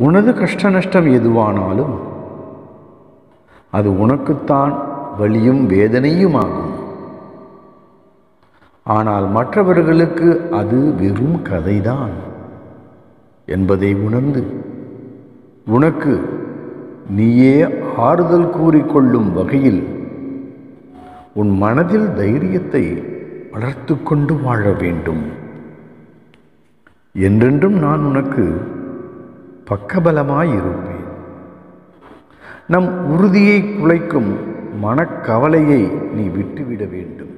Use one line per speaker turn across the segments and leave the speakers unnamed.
உனது கஷ்ட நஷ்டம் எதுவானாலும் அது உனக்குத்தான் வலியும் வேதனையுமாகும் ஆனால் மற்றவர்களுக்கு அது வெறும் கதைதான் என்பதை உணர்ந்து உனக்கு நீயே ஆறுதல் கூறிக்கொள்ளும் வகையில் உன் மனதில் தைரியத்தை வளர்த்து கொண்டு வாழ வேண்டும் என்றென்றும் நான் உனக்கு பக்கபலமாயிருப்பேன் நம் உறுதியை குலைக்கும் மனக்கவலையை நீ விட்டுவிட வேண்டும்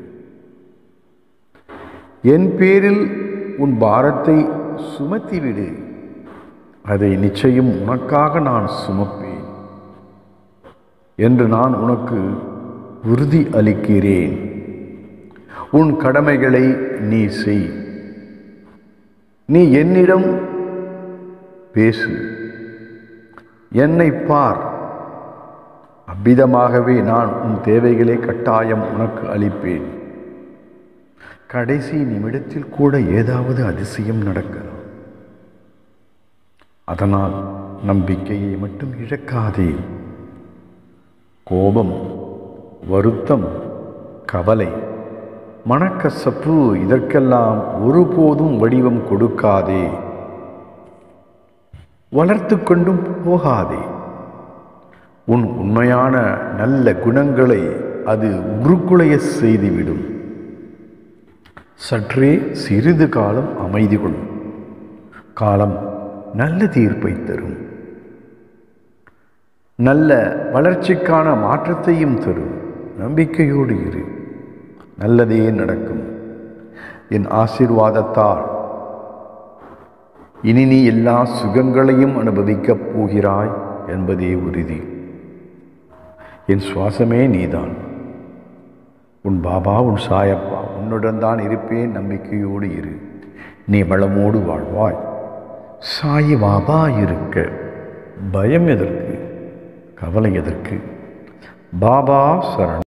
என் பேரில் உன் பாரத்தை சுமத்திவிடு அதை நிச்சயம் உனக்காக நான் சுமப்பேன் என்று நான் உனக்கு உறுதி அளிக்கிறேன் உன் கடமைகளை நீ செய் நீ என்னிடம் பேசு என்னை பார் அவ்விதமாகவே நான் உன் தேவைகளை கட்டாயம் உனக்கு அளிப்பேன் கடைசி நிமிடத்தில் கூட ஏதாவது அதிசயம் நடக்கலாம் அதனால் நம்பிக்கையை மட்டும் இழக்காதே கோபம் வருத்தம் கவலை மனக்கசப்பு இதற்கெல்லாம் ஒருபோதும் வடிவம் கொடுக்காதே வளர்த்து கொண்டும் போகாதே உன் உண்மையான நல்ல குணங்களை அது உருக்குலைய செய்துவிடும் சற்றே சிறிது காலம் அமைதி கொள்ளும் காலம் நல்ல தீர்ப்பை தரும் நல்ல வளர்ச்சிக்கான மாற்றத்தையும் தரும் நம்பிக்கையோடு இரு நல்லதே நடக்கும் என் ஆசீர்வாதத்தால் இனி நீ எல்லா சுகங்களையும் அனுபவிக்கப் போகிறாய் என்பதே உறுதி என் சுவாசமே நீதான் உன் பாபா உன் சாயப்பா உன்னுடன் தான் இருப்பேன் நம்பிக்கையோடு இரு நீ வளமோடு வாழ்வாய் சாயி பாபா இருக்க பயம் எதற்கு கவலை எதற்கு பாபா சரண்